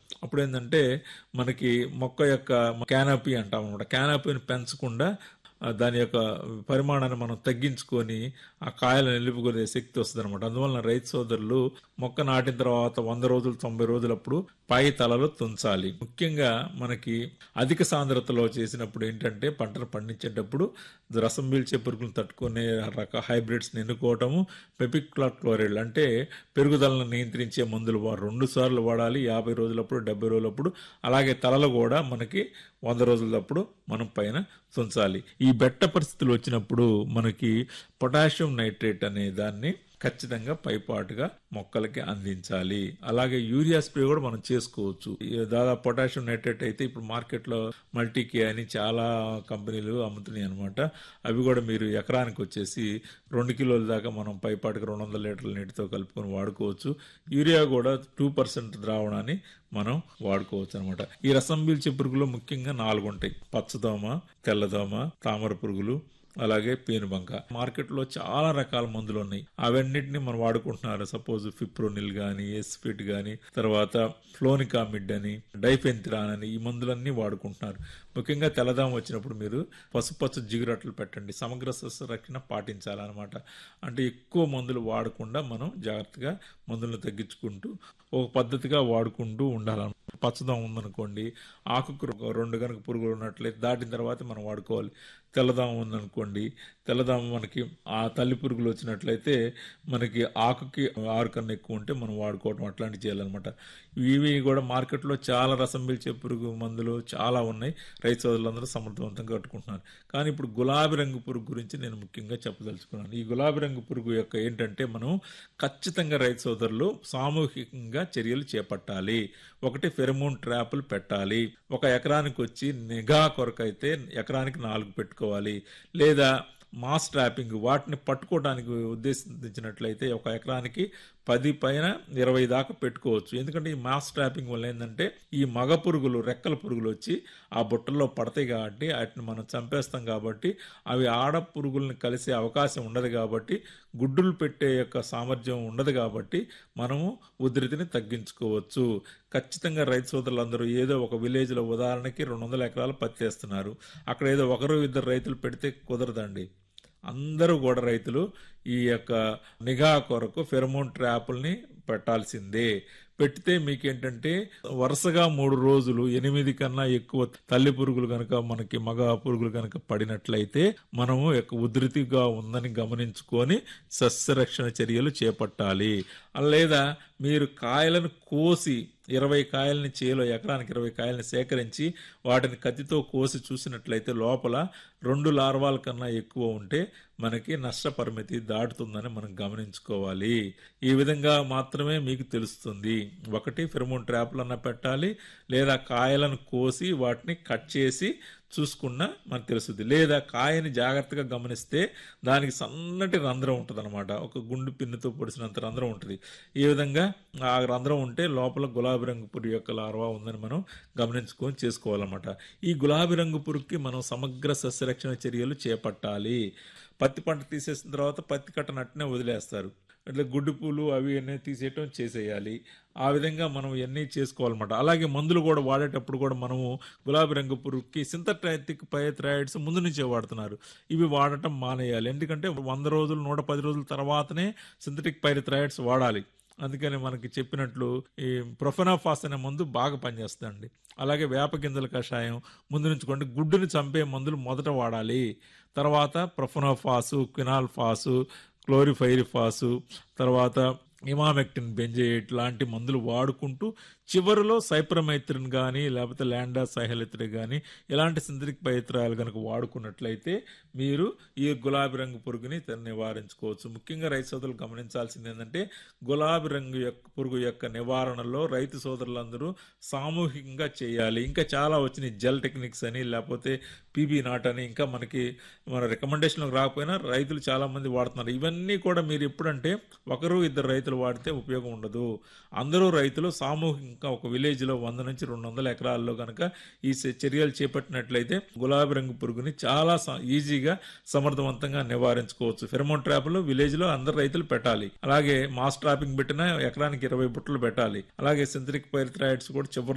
అప్పుడు ఏంటంటే మనకి మొక్క యొక్క క్యానపీ అంటాం అనమాట క్యానపీని పెంచకుండా ఆ దాని యొక్క పరిమాణాన్ని మనం తగ్గించుకొని ఆ కాయలను నిలుపుకునే శక్తి వస్తుంది అనమాట అందువలన రైతు సోదరులు మొక్క నాటిన తర్వాత వంద రోజులు తొంభై రోజులప్పుడు పై తలలు తుంచాలి ముఖ్యంగా మనకి అధిక సాంద్రతలో చేసినప్పుడు ఏంటంటే పంటను పండించేటప్పుడు రసం పీల్చే పురుగులను తట్టుకునే రక హైబ్రిడ్స్ ఎన్నుకోవటము పెపిక్లాట్ క్లోరైడ్ అంటే పెరుగుదలను నియంత్రించే మందులు వా- రెండు సార్లు వాడాలి యాభై రోజులప్పుడు డెబ్బై రోజులప్పుడు అలాగే తలలు కూడా మనకి వంద రోజులప్పుడు మనం పైన తుంచాలి ఈ బెట్ట పరిస్థితులు వచ్చినప్పుడు మనకి పొటాషియం నైట్రేట్ అనే దాన్ని ఖచ్చితంగా పైపాటుగా మొక్కలకి అందించాలి అలాగే యూరియా స్ప్రే కూడా మనం చేసుకోవచ్చు ఈ దాదాపు పొటాషియం నైట్రేట్ అయితే ఇప్పుడు మార్కెట్లో మల్టీకే అని చాలా కంపెనీలు అమ్ముతున్నాయి అనమాట అవి కూడా మీరు ఎకరానికి వచ్చేసి రెండు కిలోల దాకా మనం పైపాటుగా రెండు వందల లీటర్ల నీటితో కలుపుకొని వాడుకోవచ్చు యూరియా కూడా టూ పర్సెంట్ ద్రావణాన్ని మనం వాడుకోవచ్చు అనమాట ఈ రసం పీల్చే పురుగులు ముఖ్యంగా నాలుగు ఉంటాయి పచ్చదోమ తెల్లదోమ తామర పురుగులు అలాగే పేనుబంక మార్కెట్లో చాలా రకాల మందులు ఉన్నాయి అవన్నిటిని మనం వాడుకుంటున్నారు సపోజ్ ఫిప్రోనిల్ గాని ఎస్ఫిట్ గాని తర్వాత ఫ్లోనికామిడ్ అని డైఫెన్థిరాన్ అని ఈ మందులన్నీ వాడుకుంటున్నారు ముఖ్యంగా తెల్లదాం వచ్చినప్పుడు మీరు పసుపచ్చ జిగురట్లు పెట్టండి సమగ్ర సస్యరక్షణ పాటించాలన్నమాట అంటే ఎక్కువ మందులు వాడకుండా మనం జాగ్రత్తగా మందులను తగ్గించుకుంటూ ఒక పద్ధతిగా వాడుకుంటూ ఉండాలన్నమాట పచ్చదం ఉందనుకోండి ఆకుకు రెండు కనుక పురుగులు ఉన్నట్లయితే దాటిన తర్వాత మనం వాడుకోవాలి తెల్లదామ ఉందనుకోండి తెల్లదామ మనకి ఆ తల్లి పురుగులు వచ్చినట్లయితే మనకి ఆకుకి ఆరు కన్నా ఎక్కువ ఉంటే మనం వాడుకోవటం అట్లాంటివి చేయాలన్నమాట ఇవి కూడా మార్కెట్లో చాలా రసం పీల్చే పురుగు మందులు చాలా ఉన్నాయి రైతు సోదరులందరూ సమర్థవంతంగా కట్టుకుంటున్నారు కానీ ఇప్పుడు గులాబీ రంగు పురుగు గురించి నేను ముఖ్యంగా చెప్పదలుచుకున్నాను ఈ గులాబీ రంగు పురుగు యొక్క ఏంటంటే మనం ఖచ్చితంగా రైతు సోదరులు సామూహికంగా చర్యలు చేపట్టాలి ఒకటి ఫెరమోన్ ట్రాపులు పెట్టాలి ఒక ఎకరానికి వచ్చి నిఘా కొరకైతే ఎకరానికి నాలుగు పెట్టుకోవాలి లేదా మాస్ ట్రాపింగ్ వాటిని పట్టుకోవడానికి ఉద్దేశించినట్లయితే ఒక ఎకరానికి పది పైన ఇరవై దాకా పెట్టుకోవచ్చు ఎందుకంటే ఈ మాస్ ట్రాపింగ్ వల్ల ఏంటంటే ఈ మగ పురుగులు రెక్కల పురుగులు వచ్చి ఆ బుట్టల్లో పడతాయి కాబట్టి వాటిని మనం చంపేస్తాం కాబట్టి అవి ఆడ పురుగుల్ని కలిసే అవకాశం ఉండదు కాబట్టి గుడ్డులు పెట్టే యొక్క సామర్థ్యం ఉండదు కాబట్టి మనము ఉధృతిని తగ్గించుకోవచ్చు ఖచ్చితంగా రైతు సోదరులందరూ ఏదో ఒక విలేజ్లో ఉదాహరణకి రెండు వందల ఎకరాలు పత్తి వేస్తున్నారు అక్కడ ఏదో ఒకరు ఇద్దరు రైతులు పెడితే కుదరదండి అందరూ కూడా రైతులు ఈ యొక్క నిఘా కొరకు ఫెరమోన్ ట్రాపుల్ని పెట్టాల్సిందే పెడితే మీకేంటంటే వరుసగా మూడు రోజులు ఎనిమిది కన్నా ఎక్కువ తల్లి పురుగులు కనుక మనకి మగ పురుగులు కనుక పడినట్లయితే మనము యొక్క ఉధృతిగా ఉందని గమనించుకొని సస్యరక్షణ చర్యలు చేపట్టాలి లేదా మీరు కాయలను కోసి ఇరవై కాయలని చేలో ఎకరానికి ఇరవై కాయలని సేకరించి వాటిని కత్తితో కోసి చూసినట్లయితే లోపల రెండు లార్వాల కన్నా ఎక్కువ ఉంటే మనకి నష్టపరిమితి దాటుతుందని మనం గమనించుకోవాలి ఈ విధంగా మాత్రమే మీకు తెలుస్తుంది ఒకటి ఫిరమోన్ ట్రాప్లన్నా పెట్టాలి లేదా కాయలను కోసి వాటిని కట్ చేసి చూసుకున్నా మనకు తెలుస్తుంది లేదా కాయని జాగ్రత్తగా గమనిస్తే దానికి సన్నటి రంధ్రం ఉంటుంది అనమాట ఒక గుండు పిన్నుతో పొడిసినంత రంధ్రం ఉంటుంది ఈ విధంగా ఆ రంధ్రం ఉంటే లోపల గులాబీ రంగు పురుగు యొక్క లార్వా ఉందని మనం గమనించుకొని చేసుకోవాలన్నమాట ఈ గులాబీ రంగు పురుగుకి మనం సమగ్ర సస్యరక్షణ చర్యలు చేపట్టాలి పత్తి పంట తీసేసిన తర్వాత పత్తి కట్టనట్టునే వదిలేస్తారు ఇట్లా గుడ్డి పూలు అవి అన్నీ తీసేయటం చేసేయాలి ఆ విధంగా మనం ఇవన్నీ చేసుకోవాలన్నమాట అలాగే మందులు కూడా వాడేటప్పుడు కూడా మనము గులాబీ రంగు పురుగుకి సింథట్రైటిక్ పైథ్రాయిడ్స్ ముందు నుంచే వాడుతున్నారు ఇవి వాడటం మానేయాలి ఎందుకంటే వంద రోజులు నూట పది రోజుల తర్వాతనే సింథటిక్ పైథ్రాయిడ్స్ వాడాలి అందుకని మనకి చెప్పినట్లు ఈ ప్రొఫెనాఫాస్ అనే మందు బాగా పనిచేస్తుందండి అలాగే వేప గింజల కషాయం ముందు నుంచుకోండి గుడ్డుని చంపే మందులు మొదట వాడాలి తర్వాత ప్రొఫెనాఫాసు క్వినాల్ఫాసు క్లోరిఫైరిఫాసు తర్వాత ఇమామెక్టిన్ బెంజేట్ లాంటి మందులు వాడుకుంటూ చివరిలో సైప్రమైత్రిన్ కానీ లేకపోతే ల్యాండా సైహలిత్రి కానీ ఇలాంటి సింథటిక్ పైత్రాలు కనుక వాడుకున్నట్లయితే మీరు ఈ గులాబీ రంగు పురుగుని త- నివారించుకోవచ్చు ముఖ్యంగా రైతు సోదరులు గమనించాల్సింది ఏంటంటే గులాబీ రంగు యొక్క పురుగు యొక్క నివారణలో రైతు సోదరులందరూ సామూహికంగా చేయాలి ఇంకా చాలా వచ్చినాయి జెల్ టెక్నిక్స్ అని లేకపోతే పీబీ నాట్ అని ఇంకా మనకి మన రికమెండేషన్లకు రాకపోయినా రైతులు చాలా మంది వాడుతున్నారు ఇవన్నీ కూడా మీరు ఎప్పుడంటే ఒకరు ఇద్దరు రైతులు వాడితే ఉపయోగం ఉండదు అందరూ రైతులు సామూహికంగా ఒక విలేజ్ లో వంద నుంచి రెండు వందల ఎకరాల్లో కనుక ఈ చ- చర్యలు చేపట్టినట్లయితే గులాబీ రంగు పురుగుని చాలా స- ఈజీగా సమర్థవంతంగా నివారించుకోవచ్చు ఫెరమోన్ ట్రాప్లు విలేజ్ లో అందరు రైతులు పెట్టాలి అలాగే మాస్ ట్రాపింగ్ పెట్టినా ఎకరానికి ఇరవై బుట్టలు పెట్టాలి అలాగే సింథటిక్ పైరిథ్రాయిడ్స్ కూడా చివరి